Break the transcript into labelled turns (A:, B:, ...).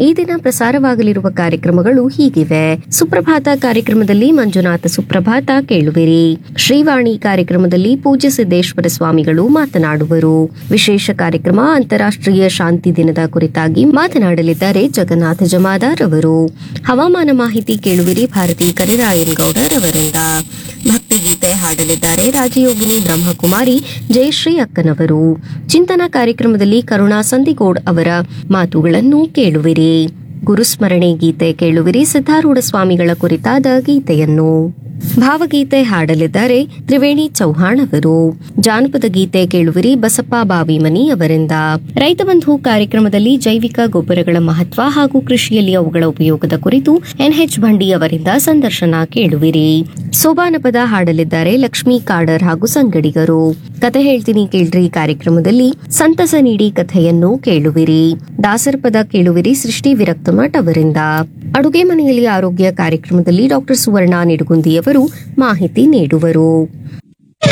A: ಈ ದಿನ ಪ್ರಸಾರವಾಗಲಿರುವ ಕಾರ್ಯಕ್ರಮಗಳು ಹೀಗಿವೆ ಸುಪ್ರಭಾತ ಕಾರ್ಯಕ್ರಮದಲ್ಲಿ ಮಂಜುನಾಥ ಸುಪ್ರಭಾತ ಕೇಳುವಿರಿ ಶ್ರೀವಾಣಿ ಕಾರ್ಯಕ್ರಮದಲ್ಲಿ ಪೂಜ್ಯ ಸಿದ್ದೇಶ್ವರ ಸ್ವಾಮಿಗಳು ಮಾತನಾಡುವರು ವಿಶೇಷ ಕಾರ್ಯಕ್ರಮ ಅಂತಾರಾಷ್ಟ್ರೀಯ ಶಾಂತಿ ದಿನದ ಕುರಿತಾಗಿ ಮಾತನಾಡಲಿದ್ದಾರೆ ಜಗನ್ನಾಥ ಜಮಾದಾರ್ ಅವರು ಹವಾಮಾನ ಮಾಹಿತಿ ಕೇಳುವಿರಿ ಭಾರತಿ ಕರಿರಾಯನ್ಗೌಡರ್ ಅವರಿಂದ ಭಕ್ತಿಗೀತೆ ಹಾಡಲಿದ್ದಾರೆ ರಾಜಯೋಗಿನಿ ಬ್ರಹ್ಮಕುಮಾರಿ ಜಯಶ್ರೀ ಅಕ್ಕನವರು ಚಿಂತನ ಕಾರ್ಯಕ್ರಮದಲ್ಲಿ ಕರುಣಾ ಸಂದಿಗೋಡ್ ಅವರ ಮಾತುಗಳನ್ನು ಕೇಳುವಿರಿ ಗುರುಸ್ಮರಣೆ ಗೀತೆ ಕೇಳುವಿರಿ ಸಿದ್ಧಾರೂಢ ಸ್ವಾಮಿಗಳ ಕುರಿತಾದ ಗೀತೆಯನ್ನು ಭಾವಗೀತೆ ಹಾಡಲಿದ್ದಾರೆ ತ್ರಿವೇಣಿ ಚೌಹಾಣ್ ಅವರು ಜಾನಪದ ಗೀತೆ ಕೇಳುವಿರಿ ಬಸಪ್ಪ ಬಾವಿಮನಿ ಅವರಿಂದ ರೈತ ಬಂಧು ಕಾರ್ಯಕ್ರಮದಲ್ಲಿ ಜೈವಿಕ ಗೊಬ್ಬರಗಳ ಮಹತ್ವ ಹಾಗೂ ಕೃಷಿಯಲ್ಲಿ ಅವುಗಳ ಉಪಯೋಗದ ಕುರಿತು ಎನ್ಎಚ್ ಭಂಡಿ ಅವರಿಂದ ಸಂದರ್ಶನ ಕೇಳುವಿರಿ ಸೋಬಾನ ಪದ ಹಾಡಲಿದ್ದಾರೆ ಲಕ್ಷ್ಮೀ ಕಾಡರ್ ಹಾಗೂ ಸಂಗಡಿಗರು ಕತೆ ಹೇಳ್ತೀನಿ ಕೇಳ್ರಿ ಕಾರ್ಯಕ್ರಮದಲ್ಲಿ ಸಂತಸ ನೀಡಿ ಕಥೆಯನ್ನು ಕೇಳುವಿರಿ ದಾಸರ ಪದ ಕೇಳುವಿರಿ ಸೃಷ್ಟಿ ವಿರಕ್ತಮಠ್ ಅವರಿಂದ ಅಡುಗೆ ಮನೆಯಲ್ಲಿ ಆರೋಗ್ಯ ಕಾರ್ಯಕ್ರಮದಲ್ಲಿ ಡಾಕ್ಟರ್ ಸುವರ್ಣ ನಿಡುಗುಂದಿಯವರು ಮಾಹಿತಿ ನೀಡುವರು